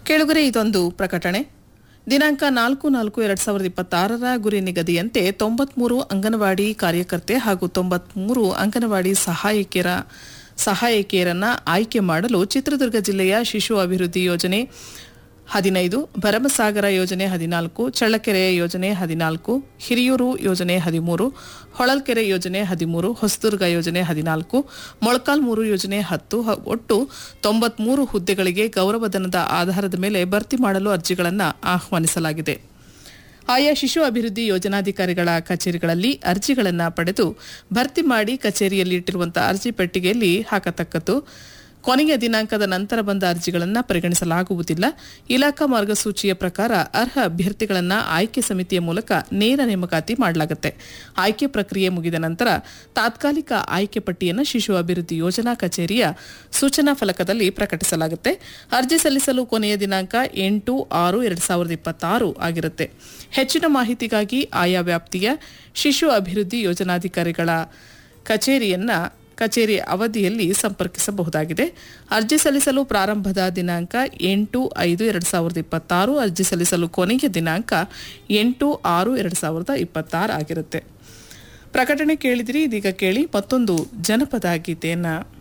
ಕೆಳಗರೆ ಇದೊಂದು ಪ್ರಕಟಣೆ ದಿನಾಂಕ ನಾಲ್ಕು ನಾಲ್ಕು ಎರಡ್ ಸಾವಿರದ ಇಪ್ಪತ್ತಾರರ ಗುರಿ ನಿಗದಿಯಂತೆ ತೊಂಬತ್ಮೂರು ಅಂಗನವಾಡಿ ಕಾರ್ಯಕರ್ತೆ ಹಾಗೂ ತೊಂಬತ್ಮೂರು ಅಂಗನವಾಡಿ ಸಹಾಯಕಿಯರ ಸಹಾಯಕಿಯರನ್ನ ಆಯ್ಕೆ ಮಾಡಲು ಚಿತ್ರದುರ್ಗ ಜಿಲ್ಲೆಯ ಶಿಶು ಅಭಿವೃದ್ಧಿ ಯೋಜನೆ ಹದಿನೈದು ಭರಮಸಾಗರ ಯೋಜನೆ ಹದಿನಾಲ್ಕು ಚಳ್ಳಕೆರೆ ಯೋಜನೆ ಹದಿನಾಲ್ಕು ಹಿರಿಯೂರು ಯೋಜನೆ ಹದಿಮೂರು ಹೊಳಲ್ಕೆರೆ ಯೋಜನೆ ಹದಿಮೂರು ಹೊಸದುರ್ಗ ಯೋಜನೆ ಹದಿನಾಲ್ಕು ಮೊಳಕಾಲ್ಮೂರು ಯೋಜನೆ ಹತ್ತು ಹ- ಒಟ್ಟು ತೊಂಬತ್ಮೂರು ಹುದ್ದೆಗಳಿಗೆ ಗೌರವಧನದ ಆಧಾರದ ಮೇಲೆ ಭರ್ತಿ ಮಾಡಲು ಅರ್ಜಿಗಳನ್ನು ಆಹ್ವಾನಿಸಲಾಗಿದೆ ಆಯಾ ಶಿಶು ಅಭಿವೃದ್ಧಿ ಯೋಜನಾಧಿಕಾರಿಗಳ ಕಚೇರಿಗಳಲ್ಲಿ ಅರ್ಜಿಗಳನ್ನು ಪಡೆದು ಭರ್ತಿ ಮಾಡಿ ಕಚೇರಿಯಲ್ಲಿ ಇಟ್ಟಿರುವಂತಹ ಅರ್ಜಿ ಪೆಟ್ಟಿಗೆಯಲ್ಲಿ ಹಾಕತಕ್ಕದ್ದು ಕೊನೆಯ ದಿನಾಂಕದ ನಂತರ ಬಂದ ಅರ್ಜಿಗಳನ್ನು ಪರಿಗಣಿಸಲಾಗುವುದಿಲ್ಲ ಇಲಾಖಾ ಮಾರ್ಗಸೂಚಿಯ ಪ್ರಕಾರ ಅರ್ಹ ಅಭ್ಯರ್ಥಿಗಳನ್ನು ಆಯ್ಕೆ ಸಮಿತಿಯ ಮೂಲಕ ನೇರ ನೇಮಕಾತಿ ಮಾಡಲಾಗುತ್ತೆ ಆಯ್ಕೆ ಪ್ರಕ್ರಿಯೆ ಮುಗಿದ ನಂತರ ತಾತ್ಕಾಲಿಕ ಆಯ್ಕೆ ಪಟ್ಟಿಯನ್ನು ಶಿಶು ಅಭಿವೃದ್ಧಿ ಯೋಜನಾ ಕಚೇರಿಯ ಸೂಚನಾ ಫಲಕದಲ್ಲಿ ಪ್ರಕಟಿಸಲಾಗುತ್ತೆ ಅರ್ಜಿ ಸಲ್ಲಿಸಲು ಕೊನೆಯ ದಿನಾಂಕ ಎಂಟು ಆರು ಎರಡು ಸಾವಿರದ ಇಪ್ಪತ್ತಾರು ಆಗಿರುತ್ತೆ ಹೆಚ್ಚಿನ ಮಾಹಿತಿಗಾಗಿ ಆಯಾ ವ್ಯಾಪ್ತಿಯ ಶಿಶು ಅಭಿವೃದ್ಧಿ ಯೋಜನಾಧಿಕಾರಿಗಳ ಕಚೇರಿಯನ್ನ ಕಚೇರಿ ಅವಧಿಯಲ್ಲಿ ಸಂಪರ್ಕಿಸಬಹುದಾಗಿದೆ ಅರ್ಜಿ ಸಲ್ಲಿಸಲು ಪ್ರಾರಂಭದ ದಿನಾಂಕ ಎಂಟು ಐದು ಎರಡು ಸಾವಿರದ ಇಪ್ಪತ್ತಾರು ಅರ್ಜಿ ಸಲ್ಲಿಸಲು ಕೊನೆಯ ದಿನಾಂಕ ಎಂಟು ಆರು ಎರಡು ಸಾವಿರದ ಇಪ್ಪತ್ತಾರು ಆಗಿರುತ್ತೆ ಪ್ರಕಟಣೆ ಕೇಳಿದಿರಿ ಇದೀಗ ಕೇಳಿ ಮತ್ತೊಂದು ಜನಪದ ಗೀತೆಯನ್ನ